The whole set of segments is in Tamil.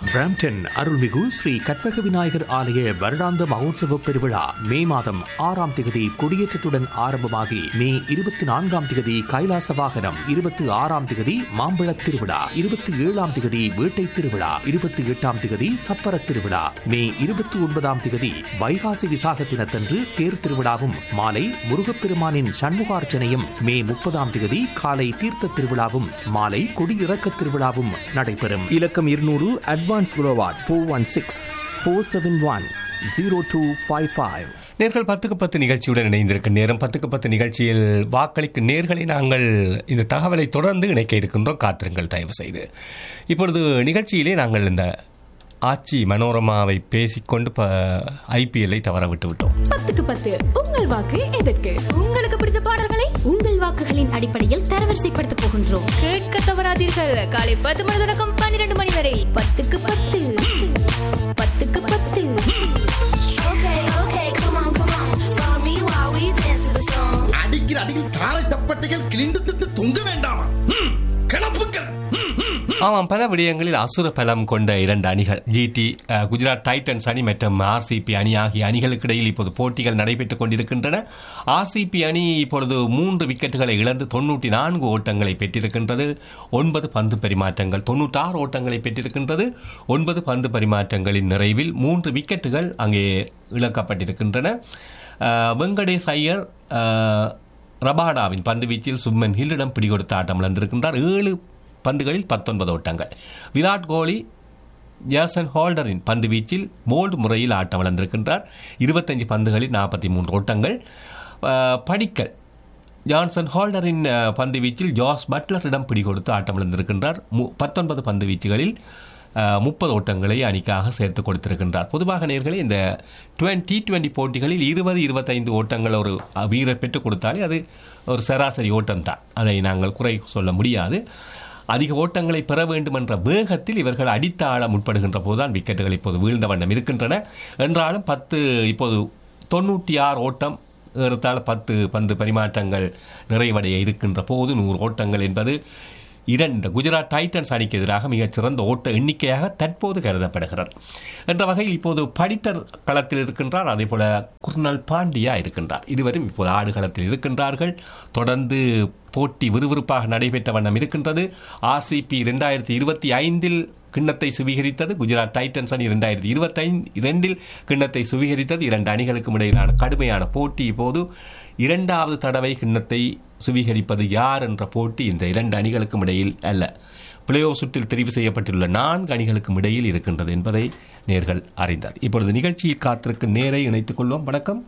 பிராம்டன் அருள்மிகு ஸ்ரீ கற்பக விநாயகர் ஆலய வருடாந்த மகோத்சவ பெருவிழா மே மாதம் ஆறாம் திகதி கொடியேற்றத்துடன் ஆரம்பமாகி மே இருபத்தி நான்காம் திகதி கைலாச வாகனம் இருபத்தி ஆறாம் திகதி மாம்பழத் திருவிழா இருபத்தி ஏழாம் திகதி வேட்டை திருவிழா இருபத்தி எட்டாம் திகதி சப்பர திருவிழா மே இருபத்தி ஒன்பதாம் திகதி வைகாசி விசாக தினத்தன்று தேர் திருவிழாவும் மாலை முருகப்பெருமானின் சண்முகார்ச்சனையும் மே முப்பதாம் திகதி காலை தீர்த்த திருவிழாவும் மாலை கொடியிறக்க திருவிழாவும் நடைபெறும் இலக்கம் இருநூறு அட்வான்ஸ் புரோவாட் four one six four seven one zero two five five நேர்கள் பத்துக்கு பத்து நிகழ்ச்சியுடன் இணைந்திருக்கும் நேரம் பத்துக்கு பத்து நிகழ்ச்சியில் வாக்களிக்கும் நேர்களை நாங்கள் இந்த தகவலை தொடர்ந்து இணைக்க இருக்கின்றோம் காத்திருங்கள் தயவு செய்து இப்பொழுது நிகழ்ச்சியிலே நாங்கள் இந்த ஆட்சி மனோரமாவை பேசிக்கொண்டு ப ஐபிஎல்லை தவற விட்டு விட்டோம் பத்துக்கு பத்து உங்கள் வாக்கு எதற்கு உங்களுக்கு பிடித்த பாடல்களை உங்கள் வாக்குகளின் அடிப்படையில் தரவரிசைப்படுத்த போகின்றோம் கேட்க தவறாதீர்கள் காலை பத்து மணி தொடக்கம் பன்னிரண்டு மணி வரை பத்துக்கு பத்து பத்துக்கு பத்து அடிக்கிற அடியில் தாரை தப்பட்டைகள் கிழிந்து திட்டு தொங்க வேண்டாமா ம், கிளப்புக்கள் ம், ம், ம். ஆமாம் பல விடயங்களில் அசுர பலம் கொண்ட இரண்டு அணிகள் ஜிடி அஹ், குஜராத் டைட்டன்ஸ் அணி மற்றும் ஆர்சிபி அணி ஆகிய அணிகளுக்கு இடையில் இப்போது போட்டிகள் நடைபெற்றுக் கொண்டிருக்கின்றன ஆர்சிபி அணி இப்பொழுது மூன்று விக்கெட்டுகளை இழந்து தொண்ணூற்றி நான்கு ஓட்டங்களை பெற்றிருக்கின்றது ஒன்பது பந்து பரிமாற்றங்கள் தொண்ணூற்றாறு ஓட்டங்களை பெற்றிருக்கின்றது ஒன்பது பந்து பரிமாற்றங்களின் நிறைவில் மூன்று விக்கெட்டுகள் அங்கே இழக்கப்பட்டிருக்கின்றன அஹ், வெங்கடேஷ் ஐயர் அஹ், ரபாடாவின் பந்து வீச்சில் சுப்மன் ஹில்லிடம் பிடிகொடுத்த ஆட்டம் இழந்திருக்கின்றார் ஏழு பந்துகளில் பத்தொன்பது ஓட்டங்கள் விராட் கோலி ஜாசன் ஹோல்டரின் பந்து வீச்சில் போல்டு முறையில் ஆட்டம் இழந்திருக்கின்றார் இருபத்தஞ்சு பந்துகளில் நாற்பத்தி மூன்று ஓட்டங்கள் அஹ், படிக்கல் ஜான்சன் ஹோல்டரின் அஹ், பந்து வீச்சில் ஜாஸ் பட்லரிடம் பிடிகொடுத்து ஆட்டம் இழந்திருக்கின்றார் மு- பத்தொன்பது பந்து வீச்சுகளில் அஹ், முப்பது ஓட்டங்களை அணிக்காக சேர்த்து கொடுத்திருக்கின்றார் பொதுவாக நேர்களே இந்த டுவெண்ட்டி டுவெண்ட்டி போட்டிகளில் இருபது இருபத்தைந்து ஓட்டங்கள் ஒரு அஹ், வீரர் பெற்றுக் கொடுத்தாலே அது ஒரு சராசரி ஓட்டம் தான் அதை நாங்கள் குறை சொல்ல முடியாது அதிக ஓட்டங்களை பெற வேண்டும் என்ற வேகத்தில் இவர்கள் அடித்த ஆழ முற்படுகின்ற போதுதான் விக்கெட்டுகள் இப்போது வீழ்ந்த வண்ணம் இருக்கின்றன என்றாலும் பத்து இப்போது தொண்ணூற்றி ஆறு ஓட்டம் ஏறத்தாழ பத்து பந்து பரிமாற்றங்கள் நிறைவடைய இருக்கின்ற போது நூறு ஓட்டங்கள் என்பது இரண்டு குஜராத் டைட்டன்ஸ் அணிக்கு எதிராக மிகச் சிறந்த ஓட்ட எண்ணிக்கையாக தற்போது கருதப்படுகிறது என்ற வகையில் இப்போது படிட்டர் களத்தில் இருக்கின்றார் அதே போல குர்னல் பாண்டியா இருக்கின்றார் இருவரும் இப்போது ஆடுகளத்தில் இருக்கின்றார்கள் தொடர்ந்து போட்டி விறுவிறுப்பாக நடைபெற்ற வண்ணம் இருக்கின்றது ஆர்சிபி இரண்டாயிரத்தி இருபத்தி ஐந்தில் கிண்ணத்தை சுவீகரித்தது குஜராத் டைட்டன்ஸ் அணி இரண்டாயிரத்தி இருபத்தைந்து இரண்டில் கிண்ணத்தை சுவீகரித்தது இரண்டு அணிகளுக்கும் இடையிலான கடுமையான போட்டி இப்போது இரண்டாவது தடவை கிண்ணத்தை சுவீகரிப்பது யார் என்ற போட்டி இந்த இரண்டு அணிகளுக்கும் இடையில் அல்ல பிளே ஆஃப் சுற்றில் தெரிவு செய்யப்பட்டுள்ள நான்கு அணிகளுக்கும் இடையில் இருக்கின்றது என்பதை நேர்கள் அறிந்தார் இப்பொழுது நிகழ்ச்சியில் காத்திருக்கும் நேரை இணைத்துக் கொள்வோம் வணக்கம்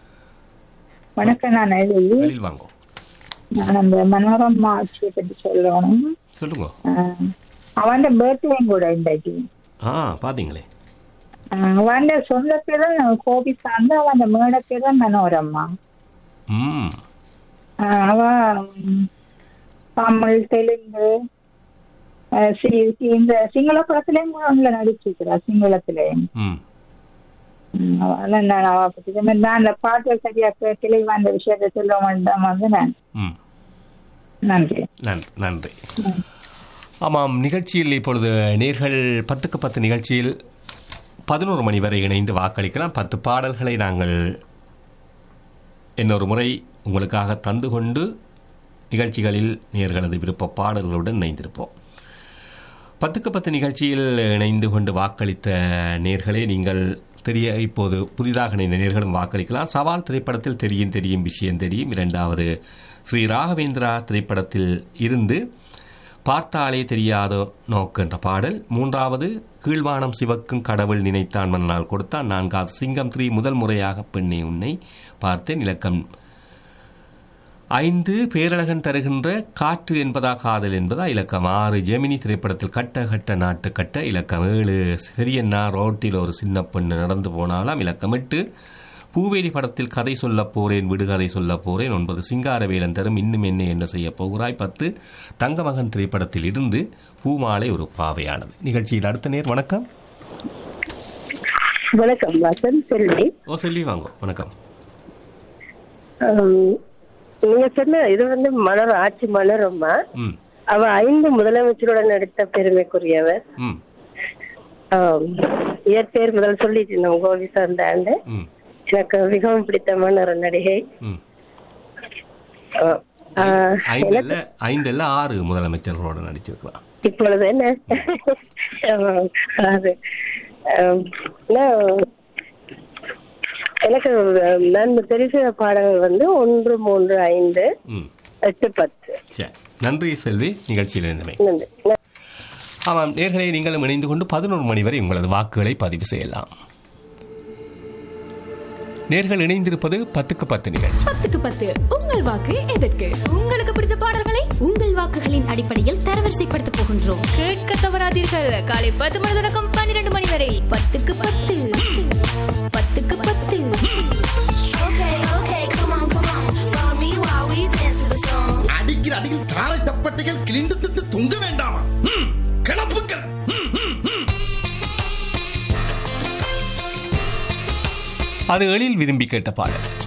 வணக்கம் நான் எழுதி வெளியில் வாங்கோ நான் அந்த மனோரமா ஆட்சியை பற்றி சொல்லணும் சொல்லுங்க ஆஹ் அவன் பர்த்டேயும் கூட இன்றைக்கு ஆ பாத்தீங்களே ஆஹ் அவன் சொந்த பேரும் கோபி சார்ந்து அவன் மேட பேரும் மனோரமா ம் ஆஹ் அவ உம், தமிழ் தெலுங்கு ஆஹ் சி- சி- இந்த சிங்கள படத்திலையும் கூட அவங்கள நடிச்சிருக்கிறா சிங்களத்திலையும் ம் உம், அதெல்லாம் நான் அவ பத்தி சொன்னேன். நான் அந்த பாட்டு சரியா தெளிவா அந்த விஷயத்தை சொல்ல வேண்டாம் வந்து நான் ம் நன்றி நன்றி நன்றி ஆமாம் நிகழ்ச்சியில் இப்பொழுது நேர்கள் பத்துக்கு பத்து நிகழ்ச்சியில் பதினோரு மணி வரை இணைந்து வாக்களிக்கலாம் பத்து பாடல்களை நாங்கள் இன்னொரு முறை உங்களுக்காக தந்து கொண்டு நிகழ்ச்சிகளில் நேர்களது விருப்ப பாடல்களுடன் இணைந்திருப்போம் பத்துக்கு பத்து நிகழ்ச்சியில் இணைந்து கொண்டு வாக்களித்த நேர்களே நீங்கள் தெரிய இப்போது புதிதாக இணைந்த நேர்களும் வாக்களிக்கலாம் சவால் திரைப்படத்தில் தெரியும் தெரியும் விஷயம் தெரியும் இரண்டாவது ஸ்ரீ ராகவேந்திரா திரைப்படத்தில் இருந்து பார்த்தாலே தெரியாதோ நோக்கு என்ற பாடல் மூன்றாவது கீழ்வானம் சிவக்கும் கடவுள் நினைத்தான் மன்னால் கொடுத்தான் நான்காவது சிங்கம் த்ரீ முதல் முறையாக பெண்ணை உன்னை பார்த்தேன் இலக்கம் ஐந்து பேரழகன் தருகின்ற காற்று என்பதா காதல் என்பதா இலக்கம் ஆறு ஜெமினி திரைப்படத்தில் கட்ட கட்ட நாட்டு கட்ட இலக்கம் ஏழு பெரியண்ணா ரோட்டில் ஒரு சின்ன பெண்ணு நடந்து போனாலாம் இலக்கம் எட்டு பூவேலி படத்தில் கதை சொல்லப் போறேன் விடுகதை சொல்லப் போறேன் ஒன்பது சிங்காரவேலன் தரும் இன்னும் என்ன என்ன செய்ய போகிறாய் பத்து தங்கமகன் திரைப்படத்தில் இருந்து பூமாலை ஒரு பாவையானது நிகழ்ச்சியில் அடுத்த நேர் வணக்கம் வணக்கம் வாசன் செல்வி ஓ செல்வி வாங்கோ வணக்கம் ஆம், நீங்க சொன்ன இது வந்து மலர் ஆட்சி மலரம்மா ம் அவ ஐந்து முதலமைச்சருடன் நடித்த பெருமைக்குரியவர் ம் ஆம், இயற்பெயர் முதல் சொல்லிட்டு இருந்தோம் கோபி சார்ந்தாண்டு ம் எனக்கு மிகவும் பிடித்தமான ஒரு நடிகை ம் ஆ, ஆ, ஐந்து எனக்கு இல்ல ஐந்து இல்ல ஆறு முதலமைச்சர்களோட நடிச்சிருக்கலாம் இப்பொழுது என்ன ஆமாம், அது ஆம், நான் எனக்கு ஆம், நான் தெரிவு செய்த பாடல்கள் வந்து ஒன்று மூன்று ஐந்து ம் எட்டு பத்து சரி நன்றி செல்வி நிகழ்ச்சியில் இருந்தமை நன்றி ஆமாம் நேர்களை நீங்களும் இணைந்து கொண்டு பதினோரு மணி வரை உங்களது வாக்குகளை பதிவு செய்யலாம் நேர்கள் இணைந்திருப்பது பத்துக்கு பத்து நிகழ்ச்சி பத்துக்கு பத்து உங்கள் வாக்கு எதற்கு உங்களுக்கு பிடித்த பாடல்களை உங்கள் வாக்குகளின் அடிப்படையில் தரவரிசைப்படுத்த போகின்றோம் கேட்க தவறாதீர்கள் காலை பத்து மணி தொடக்கம் பன்னிரண்டு மணி வரை பத்துக்கு பத்து பத்துக்கு பத்து அடிக்கிற அடியில் தாரை தப்பட்டைகள் கிழிந்து திட்டு தொங்க வேண்டாமா ம், கிளப்புக்கள் ம், ம், ம். அது எழில் விரும்பி கேட்ட பாடல்